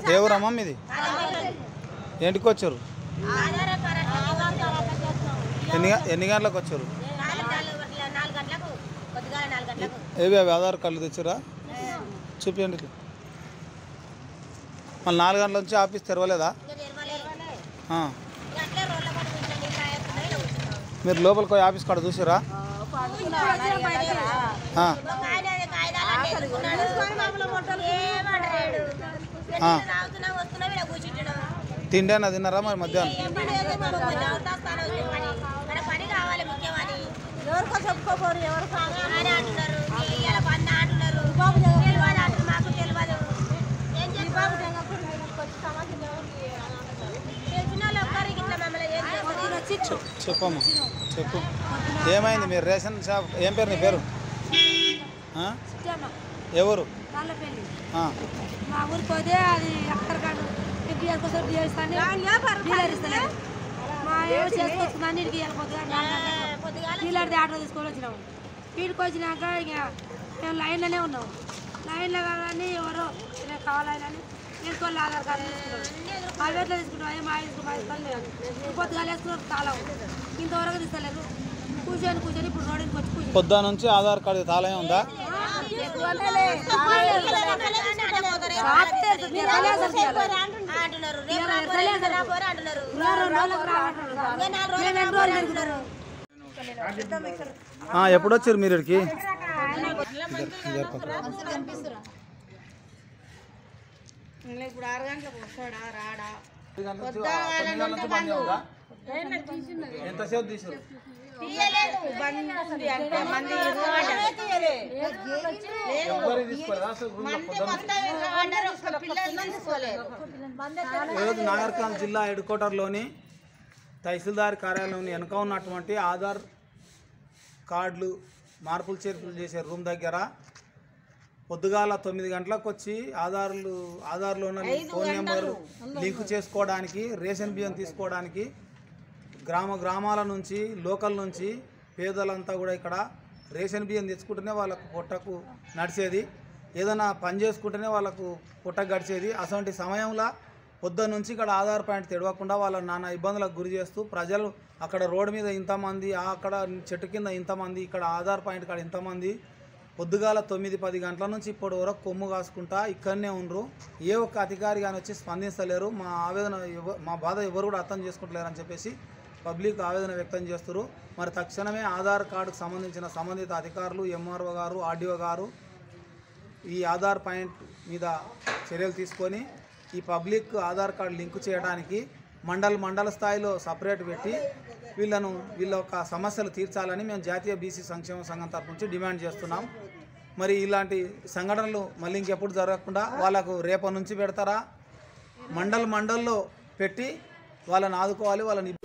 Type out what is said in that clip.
ఏ ఊరమ్మా మీది ఏంటికి వచ్చారు ఎన్ని గ- ఎన్ని గంటలకు వచ్చారు నాలుగు గంటలకు పొద్దుగాల నాలుగు గంటలకు ఏవి అవి ఆధార్ కార్డులు తెచ్చారా చూపించండి ఇట్లా. మళ్ళీ నాలుగు గంటల నుంచి ఆఫీస్ తెరవలేదా ఇంకా తెరవలే. ఆ. ఇంకా అట్లే రోడ్ల పడి కూర్చొని నీళ్ళు తాగేస్తున్నాయి, ఇలా కూర్చున్నాం. మీరు లోపలికి పోయి ఆఫీస్ కాడ చూసారా ఆ. ఒక ఆయన అది కాగితాలు అన్నీ ఎత్తుకున్నాడు. ఏమనలేడు. ఆ. నీళ్ళు తాగుతున్నాం, వస్తున్నాం, ఇలా కూర్చుంటున్నాం. తిండి అన్న తిన్నారా మరి మధ్యాహ్నం ఏం పని లేదు, మాకు కొంచెం అవతాస్తాను వచ్చే పని. మన పని కావాలి ముఖ్యమని ఎవరికో చెప్పుకోపోరు ఎవరు కాదు అని అంటున్నారు ఇవాళ బంద్ అంటున్నారు తెలియదు అంటారు మాకు తెలియదు ఏం చేస్తాం తెలిసిన వాళ్ళు ఒక్కరికి ఇట్లా మమ్మల్ని ఏం చేస్తారు చెప్పమ్మా చెప్పు ఏమైంది మీరు రేషన్ షాప్ ఏం పేరు నీ పేరు ఆ? ఎవరు నల్లపల్లి ఆ. మా ఊరికి పోతే అది అక్కర్ కార్డు బియ్యం కోసం బియ్యం ఇస్తాను డీలర్ ఇస్తలేదు మా ఏమో చేసుకొచ్చుకుందని ఇంటికి వెళ్ళిపోతుంది డీలర్ది ఆటో తీసుకొని వచ్చినాము వీడికి వచ్చినాక ఇక మేము లైన్లోనే ఉన్నాం లైన్లో కాదని ఎవరో నాకు కావాలని తీసుకొని ఆధార్ కార్డు తీసుకున్నాం ప్రైవేట్లో తీసుకుంటాం అయ్యే మా తీసుకుని మా ఇస్తాను లేదు పొద్దుగాలు వేసుకున్నాం తాళం ఇంతవరకు తీస్తలేదు కూర్చొని కూర్చొని ఇప్పుడు రోడ్డుకి వచ్చి కూర్చొని పొద్దున నుంచి ఆధార్ కార్డు తాళం ఉందా అంటున్నారు రేపు రాపోరు, ఎల్లుండి రాపోరు అంటున్నారు ఇంకా నాలుగు రోజులు రాపోరు అంటున్నారు ఆ, ఎప్పుడు వచ్చారు మీరు ఇక్కడికి ఇప్పుడు ఆరు గంటలకు వస్తాడా రాడా ఎంతసేపు తీసారు బండి అంటే మంది ఈరోజు నాగర్కర్నూలు జిల్లా హెడ్ క్వార్టర్లోని తహసీల్దార్ కార్యాలయంలోని వెనుక ఉన్నటువంటి ఆధార్ కార్డులు మార్పులు చేర్పులు చేసే రూమ్ దగ్గర పొద్దుగాల తొమ్మిది గంటలకు వచ్చి ఆధార్లు ఆధార్లో ఉన్న ఫోన్ నెంబర్ లింక్ చేసుకోవడానికి రేషన్ బియ్యం తీసుకోవడానికి గ్రామ గ్రామాల నుంచి లోకల్ నుంచి పేదలంతా కూడా ఇక్కడ రేషన్ బియ్యం తెచ్చుకుంటేనే వాళ్ళకు పొట్టకు నడిచేది ఏదైనా పని చేసుకుంటేనే వాళ్ళకు పొట్ట గడిచేది అటువంటి సమయంలో పొద్దున్న నుంచి ఇక్కడ ఆధార్ పాయింట్ తెడవకుండా వాళ్ళ నానా ఇబ్బందులకు గురి చేస్తూ ప్రజలు అక్కడ రోడ్డు మీద ఇంతమంది ఆ అక్కడ చెట్టు కింద ఇంతమంది ఇక్కడ ఆధార్ పాయింట్ కాడ ఇంతమంది పొద్దుగాల తొమ్మిది పది గంటల నుంచి ఇప్పటి వరకు కొమ్ము కాసుకుంటా ఇక్కడనే ఉండరు ఏ ఒక్క అధికారి కానీ వచ్చి స్పందించలేరు మా ఆవేదన ఎవ- మా బాధ ఎవరు కూడా అర్థం చేసుకుంటలేరు అని చెప్పేసి పబ్లిక్ ఆవేదన వ్యక్తం చేస్తారు మరి తక్షణమే ఆధార్ కార్డుకు సంబంధించిన సంబంధిత అధికారులు ఎంఆర్ఓ గారు ఆర్డీఓ గారు ఈ ఆధార్ పాయింట్ మీద చర్యలు తీసుకొని ఈ పబ్లిక్ ఆధార్ కార్డు లింక్ చేయడానికి మండల్ మండల స్థాయిలో సపరేట్ పెట్టి వీళ్ళను వీళ్ళ యొక్క సమస్యలు తీర్చాలని మేము జాతీయ బీసీ సంక్షేమ సంఘం తరపు నుంచి డిమాండ్ చేస్తున్నాం మరి ఇలాంటి సంఘటనలు మళ్ళీ ఇంకెప్పుడు జరగకుండా వాళ్ళకు రేపటి నుంచి పెడతారా మండల్ మండల్లో పెట్టి వాళ్ళని ఆదుకోవాలి వాళ్ళని